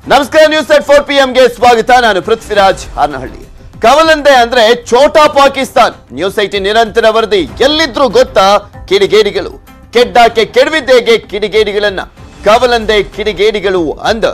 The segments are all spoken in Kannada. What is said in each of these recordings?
ನಮಸ್ಕಾರ ನ್ಯೂಸ್ ಎಟ್ ಫೋರ್ ಪಿ ಗೆ ಸ್ವಾಗತ ನಾನು ಪೃಥ್ವಿರಾಜ್ ಹಾನಹಳ್ಳಿ ಕವಲಂದೆ ಅಂದ್ರೆ ಛೋಟಾ ಪಾಕಿಸ್ತಾನ್ ನ್ಯೂಸ್ ಐಟಿ ನಿರಂತರ ವರದಿ ಎಲ್ಲಿದ್ರು ಗೊತ್ತಾ ಕಿಡಿಗೇಡಿಗಳು ಕೆಡ್ಡಾಕೆ ಕೆಡವಿದ್ದೇಗೆ ಕಿಡಿಗೇಡಿಗಳನ್ನ ಕವಲಂದೆ ಕಿಡಿಗೇಡಿಗಳು ಅಂದ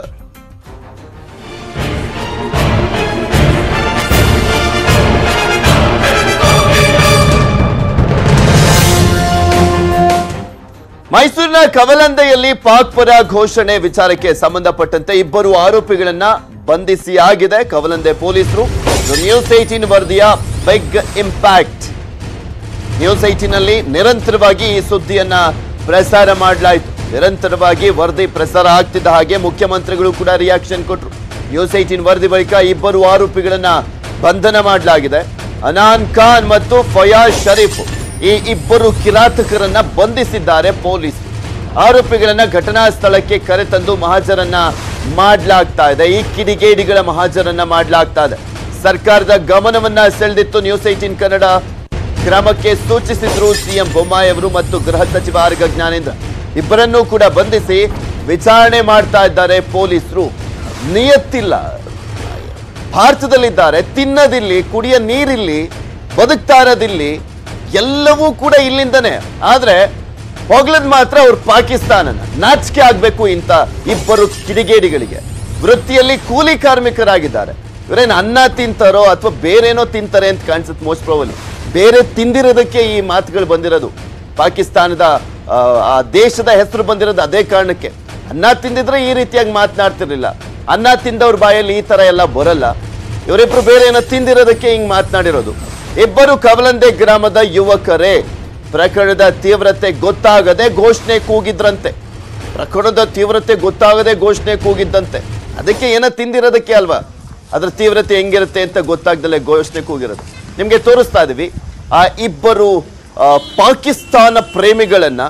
ಮೈಸೂರಿನ ಕವಲಂದೆಯಲ್ಲಿ ಪಾಕ್ ಪರ ಘೋಷಣೆ ವಿಚಾರಕ್ಕೆ ಸಂಬಂಧಪಟ್ಟಂತೆ ಇಬ್ಬರು ಆರೋಪಿಗಳನ್ನ ಬಂಧಿಸಿ ಆಗಿದೆ ಕವಲಂದೆ ಪೊಲೀಸರು ಇದು ನ್ಯೂಸ್ ಏಟೀನ್ ವರದಿಯ ಬಿಗ್ ಇಂಪ್ಯಾಕ್ಟ್ ನ್ಯೂಸ್ ಏಟೀನಲ್ಲಿ ನಿರಂತರವಾಗಿ ಈ ಸುದ್ದಿಯನ್ನ ಪ್ರಸಾರ ಮಾಡಲಾಯಿತು ನಿರಂತರವಾಗಿ ವರದಿ ಪ್ರಸಾರ ಆಗ್ತಿದ್ದ ಹಾಗೆ ಮುಖ್ಯಮಂತ್ರಿಗಳು ಕೂಡ ರಿಯಾಕ್ಷನ್ ಕೊಟ್ಟರು ನ್ಯೂಸ್ ಏಟೀನ್ ವರದಿ ಬಳಿಕ ಇಬ್ಬರು ಆರೋಪಿಗಳನ್ನ ಬಂಧನ ಮಾಡಲಾಗಿದೆ ಅನಾನ್ ಖಾನ್ ಮತ್ತು ಫಯಾಜ್ ಶರೀಫ್ ಈ ಇಬ್ಬರು ಕಿರಾತಕರನ್ನ ಬಂಧಿಸಿದ್ದಾರೆ ಪೊಲೀಸರು ಆರೋಪಿಗಳನ್ನ ಘಟನಾ ಸ್ಥಳಕ್ಕೆ ಕರೆತಂದು ಮಹಾಜರನ್ನ ಮಾಡಲಾಗ್ತಾ ಇದೆ ಈ ಕಿಡಿಗೇಡಿಗಳ ಮಹಾಜರನ್ನ ಮಾಡಲಾಗ್ತಾ ಇದೆ ಸರ್ಕಾರದ ಗಮನವನ್ನ ಸೆಳೆದಿತ್ತು ನ್ಯೂಸ್ ಏಟೀನ್ ಕನ್ನಡ ಕ್ರಮಕ್ಕೆ ಸೂಚಿಸಿದ್ರು ಸಿಎಂ ಬೊಮ್ಮಾಯಿ ಅವರು ಮತ್ತು ಗೃಹ ಸಚಿವ ಆರ್ಗ ಜ್ಞಾನೇಂದ್ರ ಇಬ್ಬರನ್ನೂ ಕೂಡ ಬಂಧಿಸಿ ವಿಚಾರಣೆ ಮಾಡ್ತಾ ಇದ್ದಾರೆ ಪೊಲೀಸರು ನಿಯತ್ತಿಲ್ಲ ಭಾರತದಲ್ಲಿದ್ದಾರೆ ತಿನ್ನದಿಲ್ಲಿ ಕುಡಿಯ ನೀರಿಲ್ಲಿ ಬದುಕ್ತಾ ಇರೋದಿಲ್ಲಿ ಎಲ್ಲವೂ ಕೂಡ ಇಲ್ಲಿಂದನೇ ಆದ್ರೆ ಹೊಗಳದ್ ಮಾತ್ರ ಅವ್ರು ಪಾಕಿಸ್ತಾನನ ನಾಚಿಕೆ ಆಗ್ಬೇಕು ಇಂಥ ಇಬ್ಬರು ಕಿಡಿಗೇಡಿಗಳಿಗೆ ವೃತ್ತಿಯಲ್ಲಿ ಕೂಲಿ ಕಾರ್ಮಿಕರಾಗಿದ್ದಾರೆ ಇವರೇನು ಅನ್ನ ತಿಂತಾರೋ ಅಥವಾ ಬೇರೇನೋ ತಿಂತಾರೆ ಅಂತ ಕಾಣಿಸುತ್ತೆ ಮೋಸ್ಟ್ ಪ್ರಾಬಲಿ ಬೇರೆ ತಿಂದಿರೋದಕ್ಕೆ ಈ ಮಾತುಗಳು ಬಂದಿರೋದು ಪಾಕಿಸ್ತಾನದ ಆ, ಆ ದೇಶದ ಹೆಸರು ಬಂದಿರೋದು ಅದೇ ಕಾರಣಕ್ಕೆ ಅನ್ನ ತಿಂದಿದ್ರೆ ಈ ರೀತಿಯಾಗಿ ಮಾತನಾಡ್ತಿರ್ಲಿಲ್ಲ ಅನ್ನ ತಿಂದವ್ರ ಬಾಯಲ್ಲಿ ಈ ತರ ಎಲ್ಲ ಬರಲ್ಲ ಇವರಿಬ್ರು ಬೇರೆ ಏನೋ ತಿಂದಿರೋದಕ್ಕೆ ಹಿಂಗ್ ಮಾತನಾಡಿರೋದು ಇಬ್ಬರು ಕವಲಂದೆ ಗ್ರಾಮದ ಯುವಕರೇ ಪ್ರಕರಣದ ತೀವ್ರತೆ ಗೊತ್ತಾಗದೆ ಘೋಷಣೆ ಕೂಗಿದ್ರಂತೆ ಪ್ರಕರಣದ ತೀವ್ರತೆ ಗೊತ್ತಾಗದೆ ಘೋಷಣೆ ಕೂಗಿದ್ದಂತೆ ಅದಕ್ಕೆ ಏನೋ ತಿಂದಿರೋದಕ್ಕೆ ಅಲ್ವಾ ಅದ್ರ ತೀವ್ರತೆ ಹೆಂಗಿರುತ್ತೆ ಅಂತ ಗೊತ್ತಾಗ್ದಲೆ ಘೋಷಣೆ ಕೂಗಿರೋದು ನಿಮ್ಗೆ ತೋರಿಸ್ತಾ ಇದೀವಿ ಆ ಇಬ್ಬರು ಆ, ಪಾಕಿಸ್ತಾನ ಪ್ರೇಮಿಗಳನ್ನ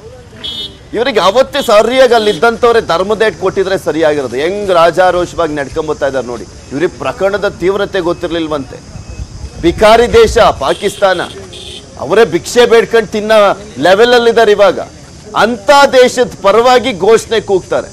ಇವರಿಗೆ ಅವತ್ತೇ ಸರಿಯಾಗಿ ಅಲ್ಲಿ ಇದ್ದಂಥವ್ರೆ ಧರ್ಮದೇಟ್ ಕೊಟ್ಟಿದ್ರೆ ಸರಿಯಾಗಿರೋದು ಹೆಂಗ್ ರಾಜಾರೋಷವಾಗಿ ನಡ್ಕೊಂಬತ್ತಾ ಇದ್ದಾರೆ ನೋಡಿ ಇವ್ರಿಗೆ ಪ್ರಕರಣದ ತೀವ್ರತೆ ಗೊತ್ತಿರ್ಲಿಲ್ವಂತೆ ಬಿಕಾರಿ ದೇಶ ಪಾಕಿಸ್ತಾನ ಅವರೇ ಭಿಕ್ಷೆ ಬೇಡ್ಕೊಂಡು ತಿನ್ನೋ ಲೆವೆಲ್ ಅಲ್ಲಿದ್ದಾರೆ ಇವಾಗ ಅಂತ ದೇಶದ ಪರವಾಗಿ ಘೋಷಣೆ ಕೂಗ್ತಾರೆ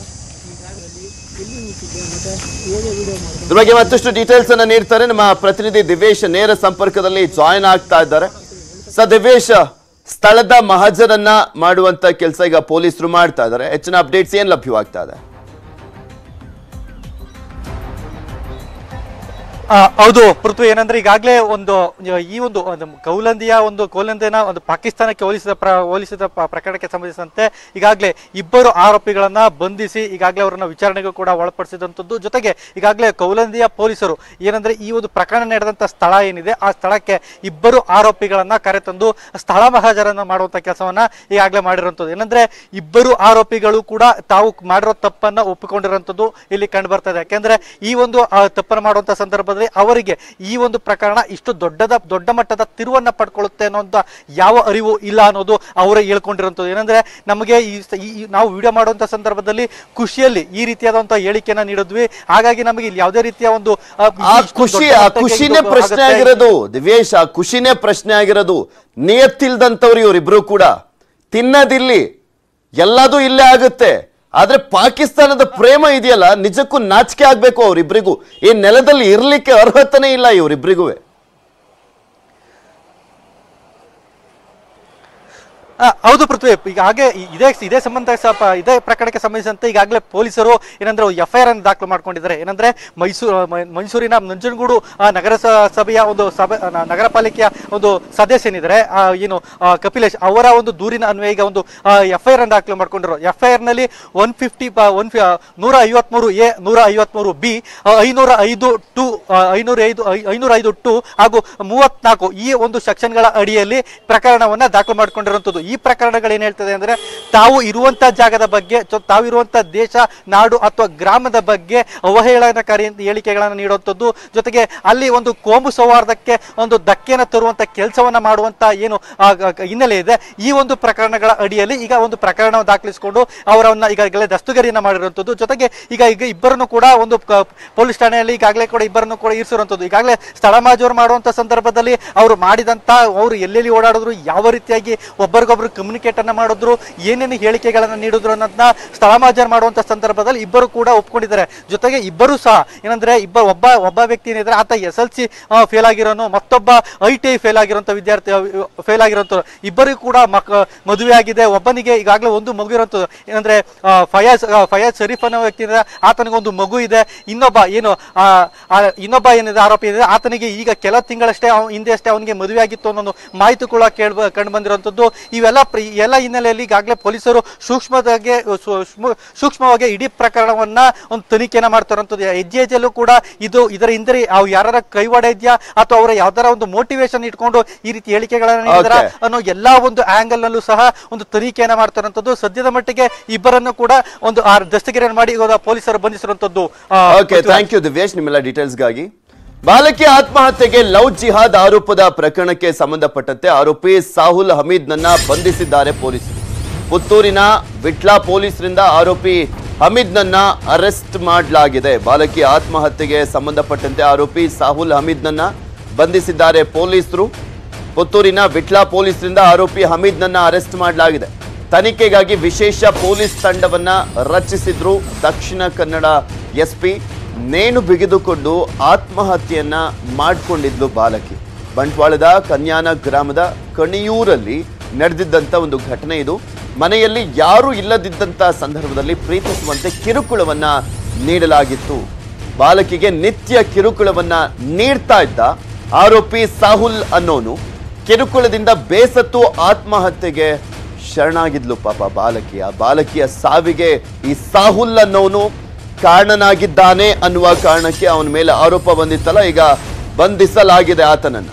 ಇದ್ರ ಬಗ್ಗೆ ಮತ್ತಷ್ಟು ಡೀಟೇಲ್ಸ್ ಅನ್ನ ನೀಡ್ತಾರೆ ನಮ್ಮ ಪ್ರತಿನಿಧಿ ದಿವೇಶ್ ನೇರ ಸಂಪರ್ಕದಲ್ಲಿ ಜಾಯಿನ್ ಆಗ್ತಾ ಇದ್ದಾರೆ ಸ ದಿವೇಶ್ ಸ್ಥಳದ ಮಹಜರನ್ನ ಮಾಡುವಂತ ಕೆಲಸ ಈಗ ಪೊಲೀಸರು ಮಾಡ್ತಾ ಇದ್ದಾರೆ ಹೆಚ್ಚಿನ ಅಪ್ಡೇಟ್ಸ್ ಏನ್ ಲಭ್ಯವಾಗ್ತಾ ಇದೆ ಆ, ಹೌದು ಪೃಥ್ವಿ ಏನಂದ್ರೆ ಈಗಾಗಲೇ ಒಂದು ಈ ಒಂದು ಒಂದು ಕೌಲಂದಿಯ ಒಂದು ಕೌಲಂದಿನ ಒಂದು ಪಾಕಿಸ್ತಾನಕ್ಕೆ ಹೋಲಿಸಿದ ಪ್ರ ಹೋಲಿಸಿದ ಪ- ಪ್ರಕರಣಕ್ಕೆ ಸಂಬಂಧಿಸಿದಂತೆ ಈಗಾಗಲೇ ಇಬ್ಬರು ಆರೋಪಿಗಳನ್ನ ಬಂಧಿಸಿ ಈಗಾಗಲೇ ಅವರನ್ನ ವಿಚಾರಣೆಗೂ ಕೂಡ ಒಳಪಡಿಸಿದಂಥದ್ದು ಜೊತೆಗೆ ಈಗಾಗಲೇ ಕೌಲಂದಿಯ ಪೊಲೀಸರು ಏನಂದ್ರೆ ಈ ಒಂದು ಪ್ರಕರಣ ನಡೆದಂತ ಸ್ಥಳ ಏನಿದೆ ಆ ಸ್ಥಳಕ್ಕೆ ಇಬ್ಬರು ಆರೋಪಿಗಳನ್ನ ಕರೆತಂದು ಸ್ಥಳ ಮಹಾಜರನ್ನ ಮಾಡುವಂತ ಕೆಲಸವನ್ನ ಈಗಾಗಲೇ ಮಾಡಿರುವಂಥದ್ದು ಏನಂದ್ರೆ ಇಬ್ಬರು ಆರೋಪಿಗಳು ಕೂಡ ತಾವು ಮಾಡಿರೋ ತಪ್ಪನ್ನ ಒಪ್ಪಿಕೊಂಡಿರುವಂಥದ್ದು ಇಲ್ಲಿ ಕಂಡು ಬರ್ತಾ ಇದೆ ಯಾಕೆಂದ್ರೆ ಈ ಒಂದು ಆ, ತಪ್ಪನ್ನು ಮಾಡುವಂತ ಸಂದರ್ಭದಲ್ಲಿ ಅವರಿಗೆ ಈ ಒಂದು ಪ್ರಕರಣ ಇಷ್ಟು ದೊಡ್ಡದ ದೊಡ್ಡ ಮಟ್ಟದ ತಿರುವನ್ನ ಪಡ್ಕೊಳ್ಳುತ್ತೆ ಅನ್ನೋಂಥ ಯಾವ ಅರಿವು ಇಲ್ಲ ಅನ್ನೋದು ಅವರೇ ಹೇಳ್ಕೊಂಡಿರುವಂಥದ್ದು ಏನಂದ್ರೆ ನಮಗೆ ಈ ಸ- ಈ- ಈ ನಾವು ವಿಡಿಯೋ ಮಾಡುವಂತ ಸಂದರ್ಭದಲ್ಲಿ ಖುಷಿಯಲ್ಲಿ ಈ ರೀತಿಯಾದಂತಹ ಹೇಳಿಕೆಯನ್ನ ನೀಡಿದ್ವಿ ಹಾಗಾಗಿ ನಮಗೆ ಇಲ್ಲಿ ಯಾವುದೇ ರೀತಿಯ ಒಂದು ಆ, ಆ ಇಷ್ಟು ಖುಷಿ ದೊಡ್ಡ ಆ ಮಟ್ಟಕ್ಕೆ ಖುಷಿನೇ ಇದು ಪ್ರಶ್ನೆ ಆಗುತ್ತೆ. ಆಗಿರೋದು ದಿವೇಶ್ ಆ ಖುಷಿನೇ ಪ್ರಶ್ನೆ ಆಗಿರೋದು ನಿಯತ್ತಿಲ್ದಂಥವ್ರು ಇವರಿಬ್ರು ಕೂಡ ತಿನ್ನದಿಲ್ಲಿ ಎಲ್ಲದೂ ಇಲ್ಲೇ ಆಗುತ್ತೆ ಆದ್ರೆ ಪಾಕಿಸ್ತಾನದ ಪ್ರೇಮ ಇದೆಯಲ್ಲ ನಿಜಕ್ಕೂ ನಾಚಿಕೆ ಆಗ್ಬೇಕು ಅವ್ರಿಬ್ರಿಗೂ ಈ ನೆಲದಲ್ಲಿ ಇರ್ಲಿಕ್ಕೆ ಅರ್ಹತನೇ ಇಲ್ಲ ಇವರಿಬ್ರಿಗೂ ಆ, ಹೌದು ಪೃಥ್ವಿ ಈಗ ಹಾಗೆ ಇ- ಇದೇ ಇದೇ ಸಂಬಂಧ ಸ್ವಲ್ಪ ಇದೇ ಪ್ರಕರಣಕ್ಕೆ ಸಂಬಂಧಿಸಿದಂತೆ ಈಗಾಗಲೇ ಪೊಲೀಸರು ಏನಂದ್ರೆ ಎಫ್ ಐ ಆರ್ ಅನ್ನು ದಾಖಲು ಮಾಡ್ಕೊಂಡಿದ್ದಾರೆ ಏನಂದ್ರೆ ಮೈಸೂರು ಮ- ಮೈಸೂರಿನ ನಂಜನಗೂಡು ಆ, ನಗರ ಸ- ಸಭೆಯ ಒಂದು ಸಭೆ ನ- ನಗರ ಪಾಲಿಕೆಯ ಒಂದು ಸದಸ್ಯನಿದ್ದಾರೆ ಆ, ಏನು ಆ, ಕಪಿಲೇಶ್ ಅವರ ಒಂದು ದೂರಿನ ಅನ್ವಯ ಈಗ ಒಂದು ಎಫ್ ಐ ಆರ್ ಅನ್ನು ದಾಖಲು ಮಾಡ್ಕೊಂಡಿರೋ ಎಫ್ ಐ ಆರ್ ನಲ್ಲಿ ಒನ್ ಫಿಫ್ಟಿ ಒನ್ ನೂರ ಐವತ್ಮೂರು ಎ ನೂರ ಐವತ್ಮೂರು ಬಿ ಐನೂರ ಐದು ಟು ಐನೂರ ಐದು ಐ- ಐನೂರ ಐದು ಟು ಹಾಗೂ ಮೂವತ್ನಾಲ್ಕು ಈ ಒಂದು ಸೆಕ್ಷನ್ಗಳ ಅಡಿಯಲ್ಲಿ ಪ್ರಕರಣವನ್ನ ದಾಖಲು ಮಾಡ್ಕೊಂಡಿರುವಂತದ್ದು ಈ ಪ್ರಕರಣಗಳು ಏನ್ ಹೇಳ್ತದೆ ಅಂದ್ರೆ ತಾವು ಇರುವಂತ ಜಾಗದ ಬಗ್ಗೆ ಸೊ ತಾವು ಇರುವಂತ ದೇಶ ನಾಡು ಅಥವಾ ಗ್ರಾಮದ ಬಗ್ಗೆ ಅವಹೇಳನಕಾರಿ ಹೇಳಿಕೆಗಳನ್ನು ನೀಡುವಂಥದ್ದು ಜೊತೆಗೆ ಅಲ್ಲಿ ಒಂದು ಕೋಮು ಸೌಹಾರ್ದಕ್ಕೆ ಒಂದು ಧಕ್ಕೆಯನ್ನು ತರುವಂತ ಕೆಲಸವನ್ನ ಮಾಡುವಂತ ಏನು ಆ, ಗ- ಗ- ಹಿನ್ನೆಲೆ ಇದೆ ಈ ಒಂದು ಪ್ರಕರಣಗಳ ಅಡಿಯಲ್ಲಿ ಈಗ ಒಂದು ಪ್ರಕರಣ ದಾಖಲಿಸಿಕೊಂಡು ಅವರನ್ನ ಈಗಾಗಲೇ ದಸ್ತುಗರಿಯನ್ನ ಮಾಡಿರುವಂತದ್ದು ಜೊತೆಗೆ ಈಗ ಈಗ ಇಬ್ಬರನ್ನು ಕೂಡ ಒಂದು ಕ- ಪೊಲೀಸ್ ಠಾಣೆಯಲ್ಲಿ ಈಗಾಗಲೇ ಕೂಡ ಇಬ್ಬರನ್ನು ಕೂಡ ಇರಿಸಿರುವಂತದ್ದು ಈಗಾಗಲೇ ಸ್ಥಳ ಮಾಜೂರು ಮಾಡುವಂತ ಸಂದರ್ಭದಲ್ಲಿ ಅವರು ಮಾಡಿದಂತ ಅವರು ಎಲ್ಲೆಲ್ಲಿ ಓಡಾಡಿದ್ರು ಯಾವ ರೀತಿಯಾಗಿ ಒಬ್ಬರಿಗೊಬ್ಬರು ಒಬ್ರಿಗೊಬ್ರು ಕಮ್ಯುನಿಕೇಟ್ ಅನ್ನ ಮಾಡಿದ್ರು ಏನೇನು ಹೇಳಿಕೆಗಳನ್ನ ನೀಡಿದ್ರು ಅನ್ನೋದನ್ನ ಸ್ಥಳಮಾಜರ್ ಮಾಡುವಂತ ಸಂದರ್ಭದಲ್ಲಿ ಇಬ್ಬರು ಕೂಡ ಒಪ್ಕೊಂಡಿದ್ದಾರೆ ಜೊತೆಗೆ ಇಬ್ಬರು ಸಹ ಏನಂದ್ರೆ ಇಬ್ಬ ಒಬ್ಬ ಒಬ್ಬ ವ್ಯಕ್ತಿ ಏನಿದ್ರೆ ಆತ ಎಸ್ ಎಲ್ ಸಿ ಫೇಲ್ ಆಗಿರೋನು ಮತ್ತೊಬ್ಬ ಐ ಟಿ ಐ ಫೇಲ್ ಆಗಿರೋಂಥ ವಿದ್ಯಾರ್ಥಿ ಫೇಲ್ ಆಗಿರೋಂಥ ಇಬ್ಬರಿಗೂ ಕೂಡ ಮಕ್ ಮದುವೆ ಆಗಿದೆ ಒಬ್ಬನಿಗೆ ಈಗಾಗಲೇ ಒಂದು ಮಗು ಇರೋಂಥದ್ದು ಏನಂದ್ರೆ ಆ, ಫಯಾಜ್ ಆ, ಫಯಾಜ್ ಶರೀಫ್ ಅನ್ನೋ ವ್ಯಕ್ತಿ ಇದ್ರೆ ಆತನಿಗೆ ಒಂದು ಮಗು ಇದೆ ಇನ್ನೊಬ್ಬ ಏನು ಆ, ಆ, ಇನ್ನೊಬ್ಬ ಏನಿದೆ ಆರೋಪಿ ಇದೆ ಆತನಿಗೆ ಈಗ ಕೆಲ ತಿಂಗಳಷ್ಟೇ ಅವ್- ಹಿಂದೆ ಅಷ್ಟೇ ಅವನಿಗೆ ಮದುವೆ ಆಗಿತ್ತು ಅನ್ನೋ ಒಂದು ಮಾಹಿತಿ ಕೂಡ ಕೇಳ್ ಕಂಡು ಬಂದಿರುವಂಥದ್ದು ಇವೆಲ್ಲ ಪ್ರ- ಈ ಎಲ್ಲ ಹಿನ್ನೆಲೆಯಲ್ಲಿ ಈಗಾಗಲೇ ಪೊಲೀಸರು ಸೂಕ್ಷ್ಮದಾಗೆ ಸೂಕ್ಷ್ಮ- ಸೂಕ್ಷ್ಮವಾಗಿ ಇಡೀ ಪ್ರಕರಣವನ್ನ ಒಂದು ತನಿಖೆನ ಮಾಡ್ತಾರಂಥದ್ದು ಹೆಜ್ಜೆ ಹೆಜ್ಜೆಲ್ಲೂ ಕೂಡ ಇದು ಇದರ ಹಿಂದೆ ಅವು ಯಾರ ಕೈವಾಡ ಇದೆಯಾ ಅಥವಾ ಅವರ ಯಾವ್ದಾರ ಒಂದು ಮೋಟಿವೇಶನ್ ಇಟ್ಕೊಂಡು ಈ ರೀತಿ ಹೇಳಿಕೆಗಳನ್ನ ನೀಡಿದಾರ Okay. ಅನ್ನೋ ಎಲ್ಲಾ ಒಂದು ಆಂಗಲ್ ನಲ್ಲೂ ಸಹ ಒಂದು ತನಿಖೆಯನ್ನ ಮಾಡ್ತಾರಂಥದ್ದು ಸದ್ಯದ ಮಟ್ಟಿಗೆ ಇಬ್ಬರನ್ನು ಕೂಡ ಒಂದು ಆ ದಸ್ತಗಿರಿಯನ್ನು ಮಾಡಿ ಇವಾಗ ಪೊಲೀಸರು ಬಂಧಿಸಿರುವಂತದ್ದು ಓಕೆ ಥ್ಯಾಂಕ್ ಯು ದಿವ್ಯೇಶ್ ನಿಮ್ಮೆಲ್ಲ ಡೀಟೇಲ್ಸ್ಗಾಗಿ ಬಾಲಕಿ ಆತ್ಮಹತ್ಯೆಗೆ ಲವ್ ಜಿಹಾದ್ ಆರೋಪದ ಪ್ರಕರಣಕ್ಕೆ ಸಂಬಂಧಪಟ್ಟಂತೆ ಆರೋಪಿ ಸಾಹುಲ್ ಹಮೀದ್ ನನ್ನ ಬಂಧಿಸಿದ್ದಾರೆ ಪೊಲೀಸರು ಪುತ್ತೂರಿನ ವಿಟ್ಲ ಪೊಲೀಸರಿಂದ ಆರೋಪಿ ಹಮೀದ್ ನನ್ನ ಅರೆಸ್ಟ್ ಮಾಡಲಾಗಿದೆ ಬಾಲಕಿ ಆತ್ಮಹತ್ಯೆಗೆ ಸಂಬಂಧಪಟ್ಟಂತೆ ಆರೋಪಿ ಸಾಹುಲ್ ಹಮೀದ್ ನನ್ನ ಬಂಧಿಸಿದ್ದಾರೆ ಪೊಲೀಸರು ಪುತ್ತೂರಿನ ವಿಟ್ಲ ಪೊಲೀಸರಿಂದ ಆರೋಪಿ ಹಮೀದ್ ನನ್ನ ಅರೆಸ್ಟ್ ಮಾಡಲಾಗಿದೆ ತನಿಖೆಗಾಗಿ ವಿಶೇಷ ಪೊಲೀಸ್ ತಂಡವನ್ನ ರಚಿಸಿದ್ರು ದಕ್ಷಿಣ ಕನ್ನಡ ಎಸ್ಪಿ ನೇಣು ಬಿಗಿದುಕೊಂಡು ಆತ್ಮಹತ್ಯೆಯನ್ನ ಮಾಡಿಕೊಂಡಿದ್ಲು ಬಾಲಕಿ ಬಂಟ್ವಾಳದ ಕನ್ಯಾನ ಗ್ರಾಮದ ಕಣಿಯೂರಲ್ಲಿ ನಡೆದಿದ್ದಂತ ಒಂದು ಘಟನೆ ಇದು ಮನೆಯಲ್ಲಿ ಯಾರೂ ಇಲ್ಲದಿದ್ದಂತ ಸಂದರ್ಭದಲ್ಲಿ ಪ್ರೀತಿಸುವಂತೆ ಕಿರುಕುಳವನ್ನ ನೀಡಲಾಗಿತ್ತು ಬಾಲಕಿಗೆ ನಿತ್ಯ ಕಿರುಕುಳವನ್ನ ನೀಡ್ತಾ ಇದ್ದ ಆರೋಪಿ ಸಾಹುಲ್ ಅನ್ನೋನು ಕಿರುಕುಳದಿಂದ ಬೇಸತ್ತು ಆತ್ಮಹತ್ಯೆಗೆ ಶರಣಾಗಿದ್ಲು ಪಾಪ ಬಾಲಕಿ ಆ ಬಾಲಕಿಯ ಸಾವಿಗೆ ಈ ಸಾಹುಲ್ ಅನ್ನೋನು ಕಾರಣನಾಗಿದ್ದಾನೆ ಅನ್ನುವ ಕಾರಣಕ್ಕೆ ಅವನ ಮೇಲೆ ಆರೋಪ ಬಂದಿತ್ತಲ್ಲ ಈಗ ಬಂಧಿಸಲಾಗಿದೆ ಆತನನ್ನ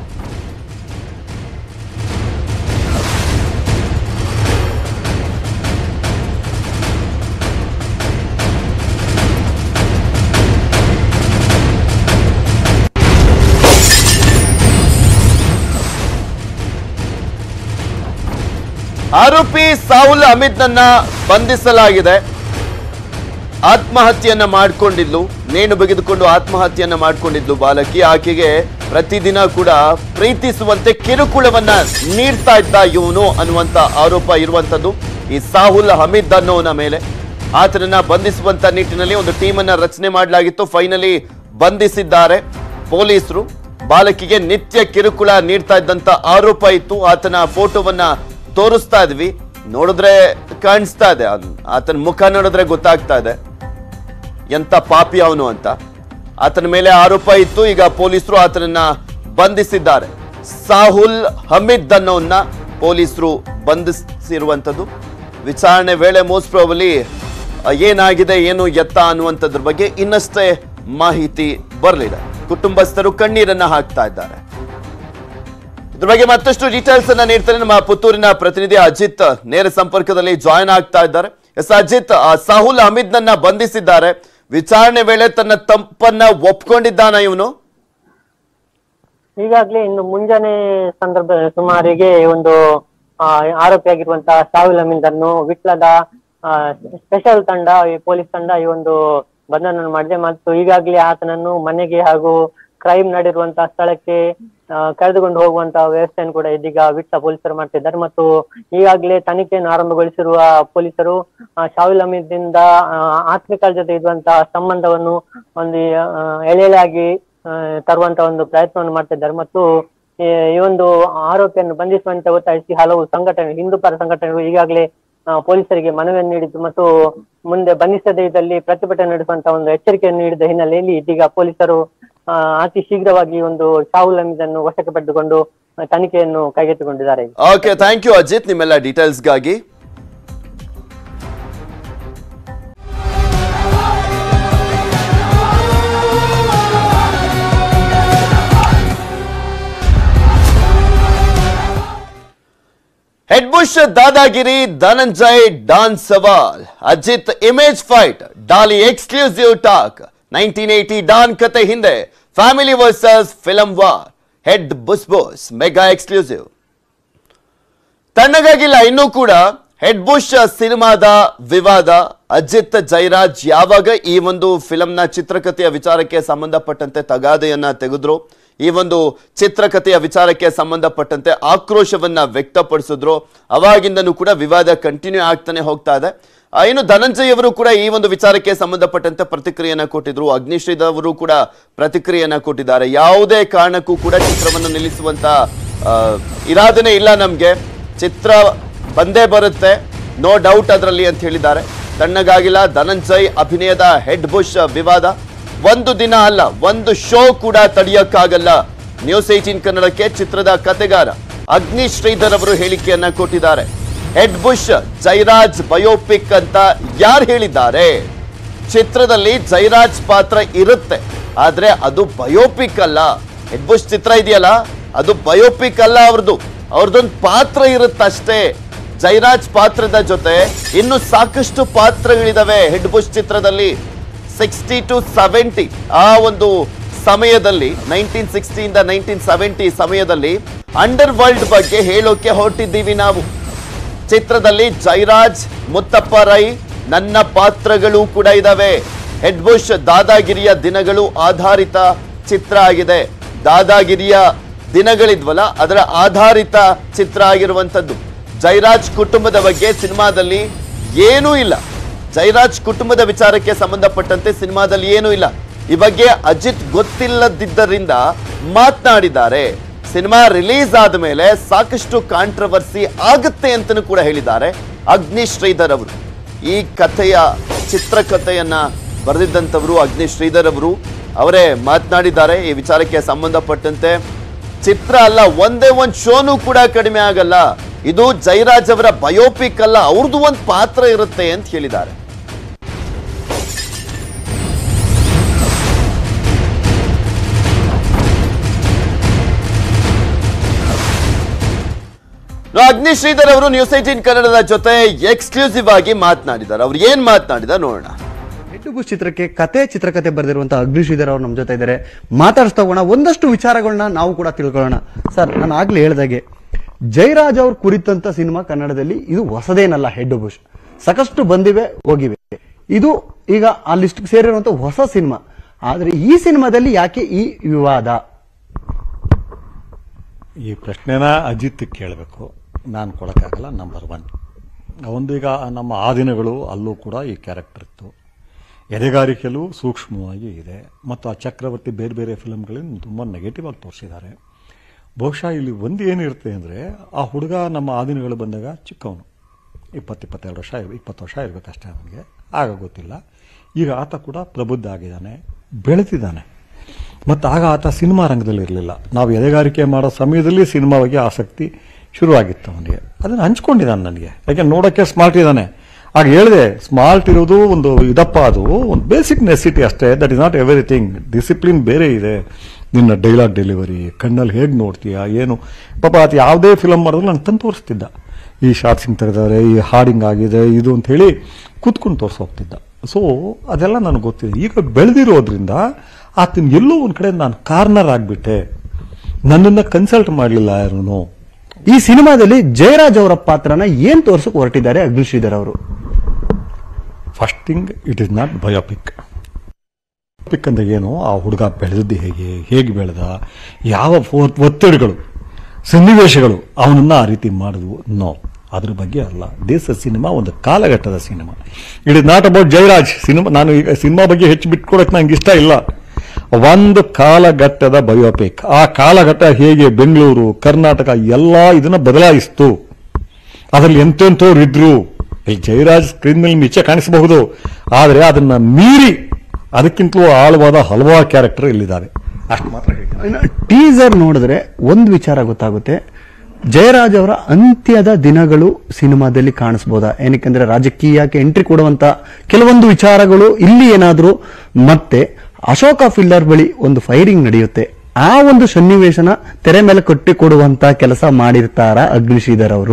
ಆರೋಪಿ ಸಾಹುಲ್ ಅಮಿತ್ನನ್ನ ಬಂಧಿಸಲಾಗಿದೆ ಆತ್ಮಹತ್ಯೆಯನ್ನ ಮಾಡಿಕೊಂಡಿದ್ಲು ನೇಣು ಬಗೆದುಕೊಂಡು ಆತ್ಮಹತ್ಯೆಯನ್ನ ಮಾಡಿಕೊಂಡಿದ್ಲು ಬಾಲಕಿ ಆಕೆಗೆ ಪ್ರತಿದಿನ ಕೂಡ ಪ್ರೀತಿಸುವಂತೆ ಕಿರುಕುಳವನ್ನ ನೀಡ್ತಾ ಇದ್ದ ಇವನು ಅನ್ನುವಂತ ಆರೋಪ ಇರುವಂತದ್ದು ಈ ಸಾಹುಲ್ ಹಮೀದ್ ಅನ್ನೋನ ಮೇಲೆ ಆತನನ್ನ ಬಂಧಿಸುವಂತ ನಿಟ್ಟಿನಲ್ಲಿ ಒಂದು ಟೀಮನ್ನ ರಚನೆ ಮಾಡಲಾಗಿತ್ತು ಫೈನಲಿ ಬಂಧಿಸಿದ್ದಾರೆ ಪೊಲೀಸರು ಬಾಲಕಿಗೆ ನಿತ್ಯ ಕಿರುಕುಳ ನೀಡ್ತಾ ಇದ್ದಂತ ಆರೋಪ ಇತ್ತು ಆತನ ಫೋಟೋವನ್ನ ತೋರಿಸ್ತಾ ಇದ್ವಿ ನೋಡಿದ್ರೆ ಕಾಣಿಸ್ತಾ ಇದೆ ಅವ್ನ್- ಆತನ ಮುಖ ನೋಡಿದ್ರೆ ಗೊತ್ತಾಗ್ತಾ ಇದೆ ಎಂತ ಪಾಪಿ ಅವನು ಅಂತ ಆತನ ಮೇಲೆ ಆರೋಪ ಇತ್ತು ಈಗ ಪೊಲೀಸರು ಆತನನ್ನ ಬಂಧಿಸಿದ್ದಾರೆ ಸಾಹುಲ್ ಹಮೀದ್ ಅನ್ನೋನ್ನ ಪೊಲೀಸರು ಬಂಧಿಸಿರುವಂಥದ್ದು ವಿಚಾರಣೆ ವೇಳೆ ಮೋಸ್ಟ್ ಪ್ರಾಬಲಿ ಏನಾಗಿದೆ ಏನು ಎತ್ತ ಅನ್ನುವಂಥದ್ರ ಬಗ್ಗೆ ಇನ್ನಷ್ಟೇ ಮಾಹಿತಿ ಬರಲಿದೆ ಕುಟುಂಬಸ್ಥರು ಕಣ್ಣೀರನ್ನ ಹಾಕ್ತಾ ಇದ್ದಾರೆ ಇದ್ರ ಬಗ್ಗೆ ಮತ್ತಷ್ಟು ಡೀಟೇಲ್ಸ್ ಅನ್ನ ನೀಡ್ತಾರೆ ನಮ್ಮ ಪುತ್ತೂರಿನ ಪ್ರತಿನಿಧಿ ಅಜಿತ್ ನೇರ ಸಂಪರ್ಕದಲ್ಲಿ ಜಾಯ್ನ್ ಆಗ್ತಾ ಇದ್ದಾರೆ ಎಸ್ ಅಜಿತ್ ಆ ಸಾಹುಲ್ ಹಮೀದ್ ನನ್ನ ಬಂಧಿಸಿದ್ದಾರೆ ವಿಚಾರಣೆ ವೇಳೆ ತನ್ನ ತಂಪನ್ನ ಒಪ್ಕೊಂಡಿದ್ದಾನ ಇವನು ಈಗಾಗ್ಲೇ ಇನ್ನು ಮುಂಜಾನೆ ಸಂದರ್ಭ ಸುಮಾರಿಗೆ ಒಂದು ಆ, ಆರೋಪಿಯಾಗಿರುವಂತಹ ಶಾಹುಲ್ ಅಮೀದ್ ಅನ್ನು ವಿಟ್ಲದ ಆ, ಸ್ಪೆಷಲ್ ತಂಡ ಈ ಪೊಲೀಸ್ ತಂಡ ಈ ಒಂದು ಬಂಧನ ಮಾಡಿದೆ ಮತ್ತು ಈಗಾಗಲೇ ಆತನನ್ನು ಮನೆಗೆ ಹಾಗೂ ಕ್ರೈಮ್ ನಡೆದಿರುವಂತಹ ಸ್ಥಳಕ್ಕೆ ಆ, ಕರೆದುಕೊಂಡು ಹೋಗುವಂತಹ ವ್ಯವಸ್ಥೆಯನ್ನು ಕೂಡ ಇದೀಗ ವಿಟ್ಲ ಪೊಲೀಸರು ಮಾಡ್ತಿದ್ದಾರೆ ಮತ್ತು ಈಗಾಗಲೇ ತನಿಖೆಯನ್ನು ಆರಂಭಗೊಳಿಸಿರುವ ಪೊಲೀಸರು ಆ, ಶಾಹುಲ್ ಅಮೀದ್ನಿಂದ ಆ, ಆತ್ಮಿಕರ ಜೊತೆ ಇರುವಂತಹ ಸಂಬಂಧವನ್ನು ಒಂದು ಆ, ಎಳೆ ಎಳೆಯಾಗಿ ಆ, ತರುವಂತ ಒಂದು ಪ್ರಯತ್ನವನ್ನು ಮಾಡ್ತಿದ್ದಾರೆ ಮತ್ತು ಈ ಈ ಒಂದು ಆರೋಪಿಯನ್ನು ಬಂಧಿಸುವಂತೆ ಒತ್ತಾಯಿಸಿ ಹಲವು ಸಂಘಟನೆ ಹಿಂದೂ ಪರ ಸಂಘಟನೆಗಳು ಈಗಾಗಲೇ ಆ, ಪೊಲೀಸರಿಗೆ ಮನವಿಯನ್ನು ನೀಡಿದ್ದು ಮತ್ತು ಮುಂದೆ ಬಂಧಿಸದೇ ಇದ್ದಲ್ಲಿ ಪ್ರತಿಭಟನೆ ನಡೆಸುವಂತ ಒಂದು ಎಚ್ಚರಿಕೆಯನ್ನು ನೀಡಿದ ಹಿನ್ನೆಲೆಯಲ್ಲಿ ಇದೀಗ ಪೊಲೀಸರು ಆ, ಅತಿ ಶೀಘ್ರವಾಗಿ ಒಂದು ಶಾಹುಲ್ ಅಮೀದನ್ನು ವಶಕ್ಕೆ ಪಡೆದುಕೊಂಡು ಆ, ತನಿಖೆಯನ್ನು ಕೈಗೆತ್ತಿಕೊಂಡಿದ್ದಾರೆ ಓಕೆ ಥ್ಯಾಂಕ್ ಯು ಅಜಿತ್ ನಿಮ್ಮೆಲ್ಲ ಡೀಟೇಲ್ಸ್ಗಾಗಿ ಹೆಡ್ ಬುಷ್ ದಾದಾಗಿರಿ ಧನಂಜಯ್ ಡಾನ್ ಸವಾಲ್ Ajit image fight Daali exclusive talk nineteen eighty don ಕತೆ ಹಿಂದೆ family versus film war head bush boss mega exclusive ತಣ್ಣಗಾಗಿಲ್ಲ ಇನ್ನೂ ಕೂಡ ಹೆಡ್ ಬುಷ್ ಸಿನಿಮಾದ ವಿವಾದ ಅಜಿತ್ ಜೈರಾಜ್ ಯಾವಾಗ ಈ ಒಂದು ಫಿಲಂನ ಚಿತ್ರಕಥೆಯ ವಿಚಾರಕ್ಕೆ ಸಂಬಂಧಪಟ್ಟಂತೆ ತಗಾದೆಯನ್ನ ತೆಗೆದ್ರು ಈ ಒಂದು ಚಿತ್ರಕಥೆಯ ವಿಚಾರಕ್ಕೆ ಸಂಬಂಧಪಟ್ಟಂತೆ ಆಕ್ರೋಶವನ್ನ ವ್ಯಕ್ತಪಡಿಸಿದ್ರು ಅವಾಗಿಂದನೂ ಕೂಡ ವಿವಾದ ಕಂಟಿನ್ಯೂ ಆಗ್ತಾನೆ ಹೋಗ್ತಾ ಇದೆ ಆ, ಇನ್ನು ಧನಂಜಯ್ ಅವರು ಕೂಡ ಈ ಒಂದು ವಿಚಾರಕ್ಕೆ ಸಂಬಂಧಪಟ್ಟಂತೆ ಪ್ರತಿಕ್ರಿಯೆಯನ್ನ ಕೊಟ್ಟಿದ್ರು ಅಗ್ನಿಶ್ರೀದ್ ಅವರು ಕೂಡ ಪ್ರತಿಕ್ರಿಯೆಯನ್ನ ಕೊಟ್ಟಿದ್ದಾರೆ ಯಾವುದೇ ಕಾರಣಕ್ಕೂ ಕೂಡ ಚಿತ್ರವನ್ನು ನಿಲ್ಲಿಸುವಂತ ಆ, ಇರಾದನೆ ಇಲ್ಲ ನಮ್ಗೆ ಚಿತ್ರ ಬಂದೇ ಬರುತ್ತೆ ನೋ ಡೌಟ್ ಅದರಲ್ಲಿ ಅಂತ ಹೇಳಿದ್ದಾರೆ ತಣ್ಣಗಾಗಿಲ್ಲ ಧನಂಜಯ್ ಅಭಿನಯದ ಹೆಡ್ ಬುಷ್ ವಿವಾದ ಒಂದು ದಿನ ಅಲ್ಲ ಒಂದು ಶೋ ಕೂಡ ತಡೆಯಕ್ಕಾಗಲ್ಲ ನ್ಯೂಸ್ ಏಟೀನ್ ಕನ್ನಡಕ್ಕೆ ಚಿತ್ರದ ಕತೆಗಾರ ಅಗ್ನಿ ಶ್ರೀಧರ್ ಅವರು ಹೇಳಿಕೆಯನ್ನ ಕೊಟ್ಟಿದ್ದಾರೆ ಹೆಡ್ ಬುಷ್ ಜೈರಾಜ್ ಬಯೋಪಿಕ್ ಅಂತ ಯಾರು ಹೇಳಿದ್ದಾರೆ ಚಿತ್ರದಲ್ಲಿ ಜೈರಾಜ್ ಪಾತ್ರ ಇರುತ್ತೆ ಆದ್ರೆ ಅದು ಬಯೋಪಿಕ್ ಅಲ್ಲ ಹೆಡ್ ಬುಷ್ ಚಿತ್ರ ಇದೆಯಲ್ಲ ಅದು ಬಯೋಪಿಕ್ ಅಲ್ಲ ಅವ್ರದ್ದು ಅವ್ರದ್ದೊಂದು ಪಾತ್ರ ಇರುತ್ತಷ್ಟೇ ಜೈರಾಜ್ ಪಾತ್ರದ ಜೊತೆ ಇನ್ನು ಸಾಕಷ್ಟು ಪಾತ್ರಗಳಿದಾವೆ ಹೆಡ್ ಬುಷ್ ಚಿತ್ರದಲ್ಲಿ ಸಿಕ್ಸ್ಟಿ ಟು ಸೆವೆಂಟಿ ಆ ಒಂದು ಸಮಯದಲ್ಲಿ ನೈನ್ಟೀನ್ ಸಿಕ್ಸ್ಟಿಯಿಂದ ನೈನ್ಟೀನ್ ಸೆವೆಂಟಿ ಸಮಯದಲ್ಲಿ ಅಂಡರ್ ವರ್ಲ್ಡ್ ಬಗ್ಗೆ ಹೇಳೋಕೆ ಹೊರಟಿದ್ದೀವಿ ನಾವು ಚಿತ್ರದಲ್ಲಿ ಜೈರಾಜ್ ಮುತ್ತಪ್ಪ ರೈ ನನ್ನ ಪಾತ್ರಗಳು ಕೂಡ ಇದಾವೆ ಹೆಡ್ ಬುಷ್ ದಾದಾಗಿರಿಯ ದಿನಗಳು ಆಧಾರಿತ ಚಿತ್ರ ಆಗಿದೆ ದಾದಾಗಿರಿಯ ದಿನಗಳಿದ್ವಲ್ಲ ಅದರ ಆಧಾರಿತ ಚಿತ್ರ ಆಗಿರುವಂಥದ್ದು ಜೈರಾಜ್ ಕುಟುಂಬದ ಬಗ್ಗೆ ಸಿನಿಮಾದಲ್ಲಿ ಏನೂ ಇಲ್ಲ ಜೈರಾಜ್ ಕುಟುಂಬದ ವಿಚಾರಕ್ಕೆ ಸಂಬಂಧಪಟ್ಟಂತೆ ಸಿನಿಮಾದಲ್ಲಿ ಏನೂ ಇಲ್ಲ ಈ ಬಗ್ಗೆ ಅಜಿತ್ ಗೊತ್ತಿಲ್ಲದಿದ್ದರಿಂದ ಮಾತನಾಡಿದ್ದಾರೆ ಸಿನಿಮಾ ರಿಲೀಸ್ ಆದ ಮೇಲೆ ಸಾಕಷ್ಟು ಕಾಂಟ್ರವರ್ಸಿ ಆಗುತ್ತೆ ಅಂತಲೂ ಕೂಡ ಹೇಳಿದ್ದಾರೆ ಅಗ್ನಿ ಶ್ರೀಧರ್ ಅವರು ಈ ಕಥೆಯ ಚಿತ್ರಕಥೆಯನ್ನ ಬರೆದಿದ್ದಂಥವರು ಅಗ್ನಿ ಶ್ರೀಧರ್ ಅವರು ಅವರೇ ಮಾತನಾಡಿದ್ದಾರೆ ಈ ವಿಚಾರಕ್ಕೆ ಸಂಬಂಧಪಟ್ಟಂತೆ ಚಿತ್ರ ಅಲ್ಲ ಒಂದೇ ಒಂದು ಶೋನು ಕೂಡ ಕಡಿಮೆ ಆಗಲ್ಲ ಇದು ಜೈರಾಜ್ ಅವರ ಬಯೋಪಿಕ್ ಅಲ್ಲ ಅವ್ರದ್ದು ಒಂದು ಪಾತ್ರ ಇರುತ್ತೆ ಅಂತ ಹೇಳಿದ್ದಾರೆ ಇನ್ನು ಅಗ್ನಿ ಶ್ರೀಧರ್ ಅವರು ನ್ಯೂಸ್ ಏಟೀನ್ ಕನ್ನಡದ ಜೊತೆ ಎಕ್ಸ್ಕ್ಲೂಸಿವ್ ಆಗಿ ಮಾತನಾಡಿದ್ದಾರೆ ಅವ್ರು ಏನ್ ಮಾತನಾಡಿದ ನೋಡೋಣ ಹೆಡ್ಡು ಬುಷ್ ಚಿತ್ರಕ್ಕೆ ಕತೆ ಚಿತ್ರಕತೆ ಬರೆದಿರುವಂತಹ ಅಗ್ನಿ ಶ್ರೀಧರ್ ಅವರು ನಮ್ಮ ಜೊತೆ ಇದ್ದಾರೆ ಮಾತಾಡಿಸ್ತಾ ಹೋಗೋಣ ಒಂದಷ್ಟು ವಿಚಾರಗಳನ್ನ ನಾವು ಕೂಡ ತಿಳ್ಕೊಳ್ಳೋಣ ಸರ್ ನಾನು ಆಗ್ಲೇ ಹೇಳ್ದಾಗೆ ಜಯರಾಜ್ ಅವ್ರ ಕುರಿತಂತ ಸಿನಿಮಾ ಕನ್ನಡದಲ್ಲಿ ಇದು ಹೊಸದೇನಲ್ಲ ಹೆಡ್ಡು ಬುಷ್ ಸಾಕಷ್ಟು ಬಂದಿವೆ ಹೋಗಿವೆ ಇದು ಈಗ ಆ ಲಿಸ್ಟ್ ಸೇರಿರುವಂತ ಹೊಸ ಸಿನಿಮಾ ಆದ್ರೆ ಈ ಸಿನಿಮಾದಲ್ಲಿ ಯಾಕೆ ಈ ವಿವಾದ ಈ ಪ್ರಶ್ನೆನ ಅಜಿತ್ ಕೇಳಬೇಕು ನಾನು ಕೊಡೋಕ್ಕಾಗಲ್ಲ ನಂಬರ್ ಒನ್ ಒಂದು ಈಗ ನಮ್ಮ ಆ ದಿನಗಳು ಅಲ್ಲೂ ಕೂಡ ಈ ಕ್ಯಾರೆಕ್ಟರ್ ಇತ್ತು ಎದೆಗಾರಿಕೆಯಲ್ಲೂ ಸೂಕ್ಷ್ಮವಾಗಿ ಇದೆ ಮತ್ತು ಆ ಚಕ್ರವರ್ತಿ ಬೇರೆ ಬೇರೆ ಫಿಲಮ್ಗಳನ್ನು ತುಂಬ ನೆಗೆಟಿವ್ ಆಗಿ ತೋರಿಸಿದ್ದಾರೆ ಬಹುಶಃ ಇಲ್ಲಿ ಒಂದು ಏನಿರುತ್ತೆ ಅಂದರೆ ಆ ಹುಡುಗ ನಮ್ಮ ಆ ದಿನಗಳು ಬಂದಾಗ ಚಿಕ್ಕವನು ಇಪ್ಪತ್ತು ಇಪ್ಪತ್ತೆರಡು ವರ್ಷ ಇರ್ ಇಪ್ಪತ್ತು ವರ್ಷ ಇರಬೇಕಷ್ಟೇ ಅವನಿಗೆ ಆಗ ಗೊತ್ತಿಲ್ಲ ಈಗ ಆತ ಕೂಡ ಪ್ರಬುದ್ಧ ಆಗಿದ್ದಾನೆ ಬೆಳೆದಿದ್ದಾನೆ ಮತ್ತು ಆಗ ಆತ ಸಿನಿಮಾ ರಂಗದಲ್ಲಿ ಇರಲಿಲ್ಲ ನಾವು ಎದೆಗಾರಿಕೆ ಮಾಡೋ ಸಮಯದಲ್ಲಿ ಸಿನಿಮಾ ಬಗ್ಗೆ ಆಸಕ್ತಿ ಶುರುವಾಗಿತ್ತು ಅವನಿಗೆ ಅದನ್ನು ಹಂಚ್ಕೊಂಡಿದ್ದಾನೆ ನನಗೆ ಯಾಕೆ ನೋಡೋಕ್ಕೆ ಸ್ಮಾರ್ಟ್ ಇದ್ದಾನೆ ಆಗ ಹೇಳಿದೆ ಸ್ಮಾರ್ಟ್ ಇರೋದು ಒಂದು ಇದಪ್ಪ ಅದು ಒಂದು ಬೇಸಿಕ್ ನೆಸಿಟಿ ಅಷ್ಟೇ that is not everything discipline ಬೇರೆ ಇದೆ ನಿನ್ನ ಡೈಲಾಗ್ ಡೆಲಿವರಿ ಕಣ್ಣಲ್ಲಿ ಹೇಗೆ ನೋಡ್ತೀಯ ಏನು ಪಾಪ ಆತ ಯಾವುದೇ ಫಿಲಮ್ ಮಾಡಿದ್ರು ನಂಗೆ ತಂದು ತೋರಿಸ್ತಿದ್ದ ಈ ಶಾರ್ಟ್ಸ್ ಹಿಂಗೆ ತೆಗೆದವ್ರೆ ಈ ಹಾಡಿಂಗ್ ಆಗಿದೆ ಇದು ಅಂತ ಹೇಳಿ ಕೂತ್ಕೊಂಡು ತೋರಿಸೋಗ್ತಿದ್ದ ಸೊ ಅದೆಲ್ಲ ನನಗೆ ಗೊತ್ತಿದೆ ಈಗ ಬೆಳೆದಿರೋದ್ರಿಂದ ಆತನ ಎಲ್ಲೋ ಒಂದು ಕಡೆ ನಾನು ಕಾರ್ನರ್ ಆಗಿಬಿಟ್ಟೆ ನನ್ನನ್ನು ಕನ್ಸಲ್ಟ್ ಮಾಡಲಿಲ್ಲ ಯಾರೂ ಈ ಸಿನಿಮಾದಲ್ಲಿ ಜಯರಾಜ್ ಅವರ ಪಾತ್ರನ ಏನ್ ತೋರ್ಸಕ್ ಹೊರಟಿದ್ದಾರೆ ಅಗ್ನಿ ಶ್ರೀಧರ್ ಅವರು first thing it is not biopic biopic ಅಂದ್ರೆ ಏನು ಆ ಹುಡುಗ ಬೆಳೆದದ್ದು ಹೇಗೆ ಹೇಗೆ ಬೆಳೆದ ಯಾವ ಒ- ಒತ್ತಡಗಳು ಸನ್ನಿವೇಶಗಳು ಅವನನ್ನ ಆ ರೀತಿ ಮಾಡಿದ್ವು ನೋ ಅದ್ರ ಬಗ್ಗೆ ಅಲ್ಲ ದೇಶ ಸಿನಿಮಾ ಒಂದು ಕಾಲಘಟ್ಟದ cinema it is not about Jayaraj cinema ನಾನು ಈಗ ಸಿನಿಮಾ ಬಗ್ಗೆ ಹೆಚ್ಚು ಬಿಟ್ಕೊಡಕ್ ನಂಗೆ ಇಷ್ಟ ಇಲ್ಲ ಒಂದು ಕಾಲಘಟ್ಟದ ಬಯೋಪಿಕ್ ಆ ಕಾಲಘಟ್ಟ ಹೇಗೆ ಬೆಂಗಳೂರು ಕರ್ನಾಟಕ ಎಲ್ಲ ಇದನ್ನ ಬದಲಾಯಿಸ್ತು ಅದರಲ್ಲಿ ಎಂತೆಂಥವ್ರು ಇದ್ರು ಈ ಜಯರಾಜ್ ಸ್ಕ್ರೀನ್ ಮೇಲೆ ಮಿಚ್ಚ ಕಾಣಿಸಬಹುದು ಆದರೆ ಅದನ್ನ ಮೀರಿ ಅದಕ್ಕಿಂತಲೂ ಆಳವಾದ ಹಲವಾರು ಕ್ಯಾರೆಕ್ಟರ್ ಇಲ್ಲಿದ್ದಾವೆ ಅಷ್ಟು ಮಾತ್ರ ಹೇಳಿ ಟೀಸರ್ ನೋಡಿದ್ರೆ ಒಂದು ವಿಚಾರ ಗೊತ್ತಾಗುತ್ತೆ ಜಯರಾಜ್ ಅವರ ಅಂತ್ಯದ ದಿನಗಳು ಸಿನಿಮಾದಲ್ಲಿ ಕಾಣಿಸ್ಬೋದಾ ಏನಕ್ಕೆಂದ್ರೆ ರಾಜಕೀಯಕ್ಕೆ ಎಂಟ್ರಿ ಕೊಡುವಂತ ಕೆಲವೊಂದು ವಿಚಾರಗಳು ಇಲ್ಲಿ ಏನಾದ್ರೂ ಮತ್ತೆ ಅಶೋಕ ಫಿಲ್ಲರ್ ಬಳಿ ಒಂದು ಫೈರಿಂಗ್ ನಡೆಯುತ್ತೆ ಆ ಒಂದು ಸನ್ನಿವೇಶನ ತೆರೆ ಮೇಲೆ ಕಟ್ಟಿಕೊಡುವಂತ ಕೆಲಸ ಮಾಡಿರ್ತಾರ ಅಗ್ನಿಶ್ರೀಧರ್ ಅವರು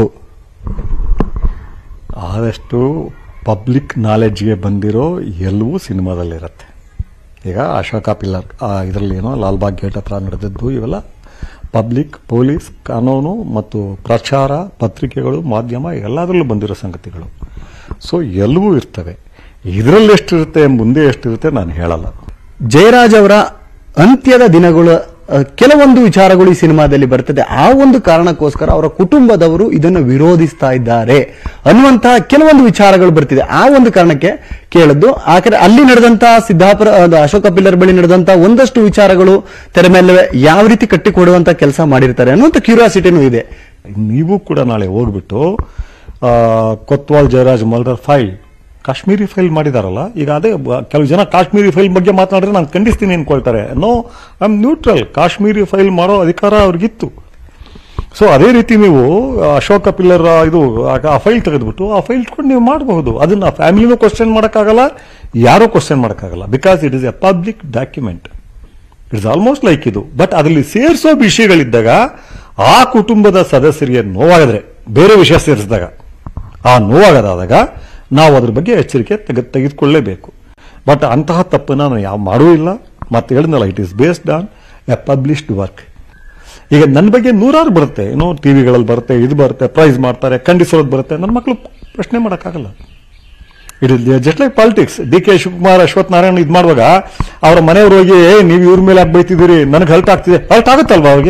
ಆದಷ್ಟು ಪಬ್ಲಿಕ್ ನಾಲೆಡ್ಜ್ಗೆ ಬಂದಿರೋ ಎಲ್ಲವೂ ಸಿನಿಮಾದಲ್ಲಿರುತ್ತೆ ಈಗ ಅಶೋಕ ಪಿಲ್ಲರ್ ಇದರಲ್ಲಿ ಏನೋ ಲಾಲ್ಬಾಗ್ ಗೇಟ್ ಹತ್ರ ನಡೆದದ್ದು ಇವೆಲ್ಲ ಪಬ್ಲಿಕ್ ಪೊಲೀಸ್ ಕಾನೂನು ಮತ್ತು ಪ್ರಚಾರ ಪತ್ರಿಕೆಗಳು ಮಾಧ್ಯಮ ಎಲ್ಲದರಲ್ಲೂ ಬಂದಿರೋ ಸಂಗತಿಗಳು ಸೊ ಎಲ್ಲವೂ ಇರ್ತವೆ ಇದರಲ್ಲಿ ಎಷ್ಟಿರುತ್ತೆ ಮುಂದೆ ಎಷ್ಟಿರುತ್ತೆ ನಾನು ಹೇಳಲ್ಲ ಜಯರಾಜ್ ಅವರ ಅಂತ್ಯದ ದಿನಗಳು ಆ, ಕೆಲವೊಂದು ವಿಚಾರಗಳು ಈ ಸಿನಿಮಾದಲ್ಲಿ ಬರ್ತದೆ ಆ ಒಂದು ಕಾರಣಕ್ಕೋಸ್ಕರ ಅವರ ಕುಟುಂಬದವರು ಇದನ್ನು ವಿರೋಧಿಸ್ತಾ ಇದ್ದಾರೆ ಅನ್ನುವಂತಹ ಕೆಲವೊಂದು ವಿಚಾರಗಳು ಬರ್ತಿದೆ ಆ ಒಂದು ಕಾರಣಕ್ಕೆ ಕೇಳದ್ದು ಆ ಕಡೆ ಅಲ್ಲಿ ನಡೆದಂತಹ ಸಿದ್ದಾಪುರ ಅದು ಅಶೋಕ ಪಿಲ್ಲರ್ ಬಳಿ ನಡೆದಂತಹ ಒಂದಷ್ಟು ವಿಚಾರಗಳು ತೆರೆ ಮೇಲೆ ಯಾವ ರೀತಿ ಕಟ್ಟಿಕೊಡುವಂತ ಕೆಲಸ ಮಾಡಿರ್ತಾರೆ ಅನ್ನುವಂಥ ಕ್ಯೂರಿಯಾಸಿಟಿನೂ ಇದೆ ನೀವು ಕೂಡ ನಾಳೆ ಹೋಗ್ಬಿಟ್ಟು ಆ, ಕೊತ್ವಾಲ್ ಜಯರಾಜ್ ಮಲ್ದರ್ ಫೈಲ್ ಕಾಶ್ಮೀರಿ ಫೈಲ್ ಮಾಡಿದಾರಲ್ಲ ಈಗ ಅದೇ ಬ- ಕೆಲವು ಜನ ಕಾಶ್ಮೀರಿ ಫೈಲ್ ಬಗ್ಗೆ ಮಾತನಾಡಿದ್ರೆ ನಾನು ಖಂಡಿಸ್ತೀನಿ ಅನ್ಕೊಳ್ತಾರೆ no I am neutral Kashmiri file ಮಾಡೋ ಅಧಿಕಾರ ಅವ್ರಿಗಿತ್ತು ಸೊ ಅದೇ ರೀತಿ ನೀವು ಅಶೋಕ ಪಿಲ್ಲರ್ ಇದು ಆ- ಆ ಫೈಲ್ ತೆಗೆದ್ಬಿಟ್ಟು ಆ ಫೈಲ್ ಇಟ್ಕೊಂಡು ನೀವು ಮಾಡಬಹುದು ಅದನ್ನ ಫ್ಯಾಮಿಲಿನೂ ಕ್ವಶನ್ ಮಾಡೋಕ್ಕಾಗಲ್ಲ ಯಾರೂ ಕ್ವಶನ್ ಮಾಡೋಕ್ಕಾಗಲ್ಲ because it is a public document it's almost like ಇದು ಬಟ್ ಅದರಲ್ಲಿ ಸೇರಿಸೋ ವಿಷಯಗಳಿದ್ದಾಗ ಆ ಕುಟುಂಬದ ಸದಸ್ಯರಿಗೆ ನೋವಾಗದ್ರೆ ಬೇರೆ ವಿಷಯ ಸೇರಿಸಿದಾಗ ಆ ನೋವಾಗದಾದಾಗ ನಾವು ಅದ್ರ ಬಗ್ಗೆ ಎಚ್ಚರಿಕೆ ತೆಗೆ ತೆಗೆದುಕೊಳ್ಳೇಬೇಕು ಬಟ್ ಅಂತಹ ತಪ್ಪನ್ನ ನಾನು ಯಾವ ಮಾಡೂ ಇಲ್ಲ ಮತ್ತೆ ಹೇಳಿದ್ನಲ್ಲ it is based on a published work ಈಗ ನನ್ನ ಬಗ್ಗೆ ನೂರಾರು ಬರುತ್ತೆ ಏನೋ ಟಿವಿಗಳಲ್ಲಿ ಬರುತ್ತೆ ಇದು ಬರುತ್ತೆ ಪ್ರೈಸ್ ಮಾಡ್ತಾರೆ ಖಂಡಿಸೋದು ಬರುತ್ತೆ ನನ್ನ ಮಕ್ಕಳು ಪ್ರಶ್ನೆ ಮಾಡೋಕ್ಕಾಗಲ್ಲ it is just like politics D K Shivakumar Ashwath Narayana ಇದು ಮಾಡುವಾಗ ಅವರ ಮನೆಯವರು ಹೋಗಿ "ಏ, ನೀವು ಇವ್ರ ಮೇಲೆ ಯಾಕೆ ಬೈತಿದ್ದೀರಿ ನನಗೆ ಹರ್ಟ್ ಆಗ್ತಿದೆ ಹರ್ಟ್ ಆಗುತ್ತಲ್ವಾ ಅವ್ರಿಗೆ